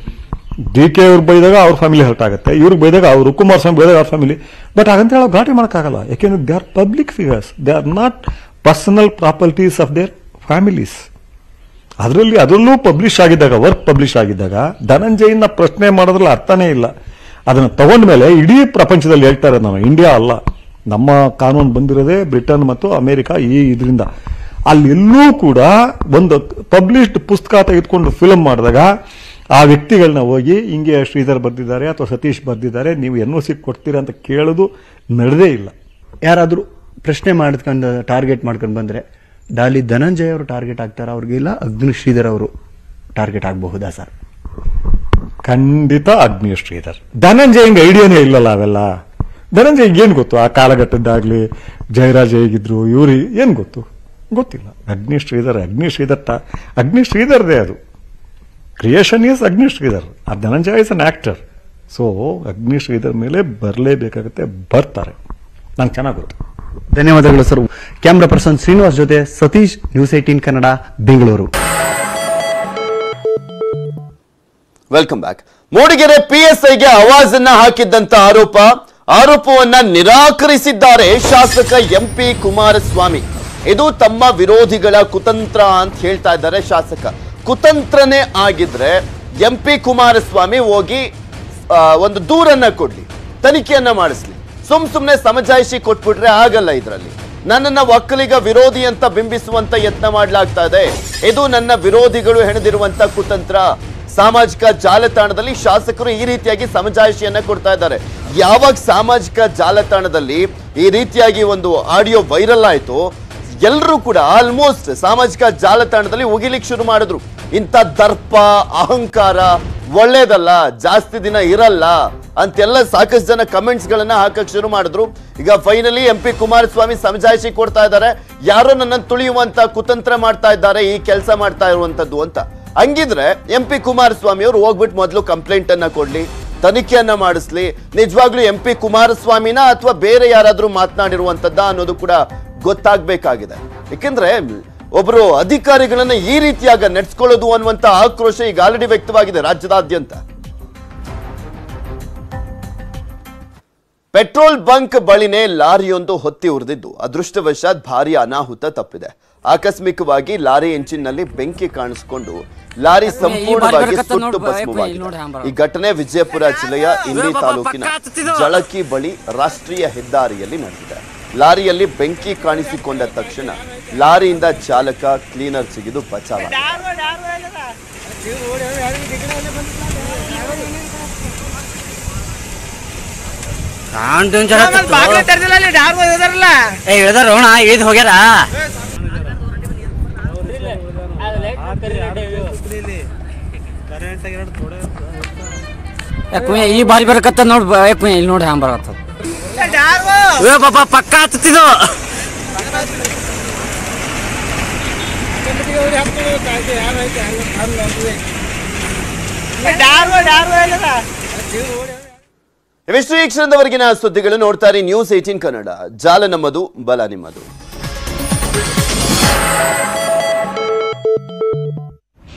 ಡಿ ಕೆ ಅವ್ರು ಬೈದಾಗ ಅವ್ರ ಫ್ಯಾಮಿಲಿ ಹರ್ಟ್ ಆಗುತ್ತೆ ಇವ್ರಿಗೆ ಬೈದಾಗ ಅವರು ಕುಮಾರಸ್ವಾಮಿ ಬೈದಾಗ ಅವ್ರ ಫ್ಯಾಮಿಲಿ ಬಟ್ ಹಾಗಂತ ಹೇಳೋ ಘಾಟಿ ಮಾಡೋಕ್ಕಾಗಲ್ಲ ಯಾಕೆಂದ್ರೆ they are public figures they are not personal properties of their families ಅದರಲ್ಲಿ ಅದರಲ್ಲೂ ಪಬ್ಲಿಷ್ ಆಗಿದ್ದಾಗ ವರ್ಕ್ ಪಬ್ಲಿಷ್ ಆಗಿದ್ದಾಗ ಧನಂಜಯನ ಪ್ರಶ್ನೆ ಮಾಡೋದ್ರಲ್ಲಿ ಅರ್ಥನೇ ಇಲ್ಲ ಅದನ್ನ ತಗೊಂಡ ಮೇಲೆ ಇಡೀ ಪ್ರಪಂಚದಲ್ಲಿ ಹೇಳ್ತಾರೆ ನಾವು ಇಂಡಿಯಾ ಅಲ್ಲ ನಮ್ಮ ಕಾನೂನು ಬಂದಿರೋದೇ ಬ್ರಿಟನ್ ಮತ್ತು ಅಮೆರಿಕ ಈ ಇದರಿಂದ ಅಲ್ಲೆಲ್ಲೂ ಕೂಡ ಒಂದು ಪಬ್ಲಿಷ್ಡ್ ಪುಸ್ತಕ ತೆಗೆದುಕೊಂಡು ಫಿಲ್ಮ್ ಮಾಡಿದಾಗ ಆ ವ್ಯಕ್ತಿಗಳನ್ನ ಹೋಗಿ ಹಿಂಗೆ ಶ್ರೀಧರ್ ಬರ್ದಿದ್ದಾರೆ ಅಥವಾ ಸತೀಶ್ ಬರ್ದಿದ್ದಾರೆ ನೀವು ಎನ್ ಒ ಸಿ ಕೊಡ್ತೀರಾ ಅಂತ ಕೇಳೋದು ನಡೆದೇ ಇಲ್ಲ ಯಾರಾದ್ರೂ ಪ್ರಶ್ನೆ ಮಾಡ್ಕೊಂಡು ಟಾರ್ಗೆಟ್ ಮಾಡ್ಕೊಂಡು ಬಂದ್ರೆ ಡಾಲಿ ಧನಂಜಯ ಅವರು ಟಾರ್ಗೆಟ್ ಆಗ್ತಾರ ಅವ್ರಿಗಿಲ್ಲ ಅಗ್ನಿ ಶ್ರೀಧರ್ ಅವರು ಟಾರ್ಗೆಟ್ ಆಗಬಹುದಾ ಸರ್ ಖಂಡಿತ ಅಗ್ನಿ ಶ್ರೀಧರ್ ಧನಂಜಯಂಗೆ ಐಡಿಯಾನೇ ಇಲ್ಲಲ್ಲ ಅವೆಲ್ಲ ಧನಂಜಯ್ ಏನ್ ಗೊತ್ತು ಆ ಕಾಲಘಟ್ಟದ್ದಾಗ್ಲಿ ಜಯರಾಜ್ ಹೇಗಿದ್ರು ಇವ್ರು ಏನ್ ಗೊತ್ತು ಗೊತ್ತಿಲ್ಲ ಅಗ್ನಿ ಶ್ರೀಧರ್ ಅಗ್ನಿ ಶ್ರೀಧರ್ ಟ- ಅಗ್ನಿ ಶ್ರೀಧರ್ದೇ ಅದು ಕ್ರಿಯೇಷನ್ ಈಸ್ ಅಗ್ನಿ ಶ್ರೀಧರ್ ಆ Dhananjaya is an actor so Agni Shridhar ಮೇಲೆ ಬರಲೇಬೇಕಾಗುತ್ತೆ ಬರ್ತಾರೆ ನಂಗೆ ಚೆನ್ನಾಗಿ ಗೊತ್ತು ಧನ್ಯವಾದಗಳು ಸರ್ ಕ್ಯಾಮ್ರಾ ಪರ್ಸನ್ ಶ್ರೀನಿವಾಸ್ ಜೊತೆ Satish news eighteen Kannada Bengaluru welcome back Mudigere ಪಿಎಸ್ಐಗೆ ಅವಾಜನ್ನ ಹಾಕಿದ್ದಂತ ಆರೋಪ ಆರೋಪವನ್ನ ನಿರಾಕರಿಸಿದ್ದಾರೆ ಶಾಸಕ ಎಂಪಿ ಕುಮಾರಸ್ವಾಮಿ ಇದು ತಮ್ಮ ವಿರೋಧಿಗಳ ಕುತಂತ್ರ ಅಂತ ಹೇಳ್ತಾ ಇದ್ದಾರೆ ಶಾಸಕ ಕುತಂತ್ರನೇ ಆಗಿದ್ರೆ ಎಂಪಿ ಕುಮಾರಸ್ವಾಮಿ ಹೋಗಿ ಆ, ಒಂದು ದೂರನ್ನ ಕೊಡ್ಲಿ ತನಿಖೆಯನ್ನ ಮಾಡಿಸ್ಲಿ ಸುಮ್ ಸುಮ್ನೆ ಸಮಜಾಯಿಷಿ ಕೊಟ್ಬಿಟ್ರೆ ಆಗಲ್ಲ ಇದರಲ್ಲಿ ನನ್ನನ್ನ ಒಕ್ಕಲಿಗ ವಿರೋಧಿ ಅಂತ ಬಿಂಬಿಸುವಂತ ಯತ್ನ ಮಾಡಲಾಗ್ತಾ ಇದೆ ಇದು ನನ್ನ ವಿರೋಧಿಗಳು ಹೆಣೆದಿರುವಂತ ಕುತಂತ್ರ ಸಾಮಾಜಿಕ ಜಾಲತಾಣದಲ್ಲಿ ಶಾಸಕರು ಈ ರೀತಿಯಾಗಿ ಸಮಜಾಯಿಷಿಯನ್ನ ಕೊಡ್ತಾ ಇದ್ದಾರೆ ಯಾವಾಗ ಸಾಮಾಜಿಕ ಜಾಲತಾಣದಲ್ಲಿ ಈ ರೀತಿಯಾಗಿ ಒಂದು ಆಡಿಯೋ ವೈರಲ್ ಆಯ್ತು ಎಲ್ಲರೂ ಕೂಡ ಆಲ್ಮೋಸ್ಟ್ ಸಾಮಾಜಿಕ ಜಾಲತಾಣದಲ್ಲಿ ಉಗಿಲಿಕ್ ಶುರು ಮಾಡಿದ್ರು ಇಂಥ ದರ್ಪ ಅಹಂಕಾರ ಒಳ್ಳೇದಲ್ಲ ಜಾಸ್ತಿ ದಿನ ಇರಲ್ಲ ಅಂತೆಲ್ಲ ಸಾಕಷ್ಟು ಜನ ಕಮೆಂಟ್ಸ್ ಗಳನ್ನ ಹಾಕಕ್ ಶುರು ಮಾಡಿದ್ರು ಈಗ ಫೈನಲಿ ಎಂ ಪಿ ಕುಮಾರಸ್ವಾಮಿ ಸಮಜಾಯಿಷಿ ಕೊಡ್ತಾ ಇದ್ದಾರೆ ಯಾರೋ ನನ್ನನ್ನು ತುಳಿಯುವಂತ ಕುತಂತ್ರ ಮಾಡ್ತಾ ಇದ್ದಾರೆ ಈ ಕೆಲಸ ಮಾಡ್ತಾ ಇರುವಂತದ್ದು ಅಂತ ಹಂಗಿದ್ರೆ ಎಂ ಪಿ ಕುಮಾರಸ್ವಾಮಿ ಅವರು ಹೋಗ್ಬಿಟ್ಟು ಮೊದಲು ಕಂಪ್ಲೇಂಟ್ ಅನ್ನ ಕೊಡ್ಲಿ ತನಿಖೆಯನ್ನ ಮಾಡಿಸ್ಲಿ ನಿಜವಾಗ್ಲೂ ಎಂ ಪಿ ಕುಮಾರಸ್ವಾಮಿನ ಅಥವಾ ಬೇರೆ ಯಾರಾದ್ರೂ ಮಾತನಾಡಿರುವಂತದ್ದ ಅನ್ನೋದು ಕೂಡ ಗೊತ್ತಾಗ್ಬೇಕಾಗಿದೆ ಯಾಕೆಂದ್ರೆ ಒಬ್ರು ಅಧಿಕಾರಿಗಳನ್ನ ಈ ರೀತಿಯಾಗ ನಡೆಸ್ಕೊಳ್ಳೋದು ಅನ್ನುವಂತ ಆಕ್ರೋಶ ಈಗ ಆಲ್ರೆಡಿ ವ್ಯಕ್ತವಾಗಿದೆ ರಾಜ್ಯದಾದ್ಯಂತ ಪೆಟ್ರೋಲ್ ಬಂಕ್ ಬಳಿನೇ ಲಾರಿಯೊಂದು ಹೊತ್ತಿ ಉರಿದಿದ್ದು ಅದೃಷ್ಟವಶಾತ್ ಭಾರಿ ಅನಾಹುತ ತಪ್ಪಿದೆ ಆಕಸ್ಮಿಕವಾಗಿ ಲಾರಿ ಎಂಜಿನ್ನಲ್ಲಿ ಬೆಂಕಿ ಕಾಣಿಸಿಕೊಂಡು ಲಾರಿ ಸಂಪೂರ್ಣವಾಗಿ ಸುಟ್ಟು ಭಸ್ಮವಾಗಿದೆ ಈ ಘಟನೆ ವಿಜಯಪುರ ಜಿಲ್ಲೆಯ ಇಂಡಿ ತಾಲೂಕಿನ ಜಳಕಿ ಬಳಿ ರಾಷ್ಟ್ರೀಯ ಹೆದ್ದಾರಿಯಲ್ಲಿ ನಡೆದಿದೆ ಲಾರಿಯಲ್ಲಿ ಬೆಂಕಿ ಕಾಣಿಸಿಕೊಂಡ ತಕ್ಷಣ ಲಾರಿಯಿಂದ ಚಾಲಕ ಕ್ಲೀನರ್ ಸಿಗಿದು ಬಚಾವಾಗಿದೆ ಕಾಣ್ತು ಒಂಚೂರು ಹತ್ತಿತ್ತು. ಬಾಗ್ಲ ತೆರ್ದಿಲ್ಲ ಅಲ್ಲಿ ಡಾರ್ ಇದಾರಲ್ಲ ಏ ಇಳ್ದಾರ ಅಣ್ಣ ಇಳಿದು ಹೋಗ್ಯಾರ ಏ ಕುಯ್ಯ, ಈ ಬಾರಿ ಬರಕತ್ತ ನೋಡ್ ಬ- ಏ ಕುಯ್ಯ, ಇಲ್ಲಿ ನೋಡಿ ಹ್ಯಾಂಗ ಬರಕತ್ತ ಏ ಪಾಪ ಪಕ್ಕ ಹತ್ತಿದ್ದು ಡಾರ್ ಡಾರ್ ಇಲ್ಲದ ಇವಿಷ್ಟು ಈ ಕ್ಷಣದವರೆಗಿನ ಸುದ್ದಿಗಳು ನೋಡ್ತಾರೆ ನ್ಯೂಸ್ ಏಟೀನ್ ಕನ್ನಡ ಜಾಲ ನಮ್ಮದು ಬಲ ನಿಮ್ಮದು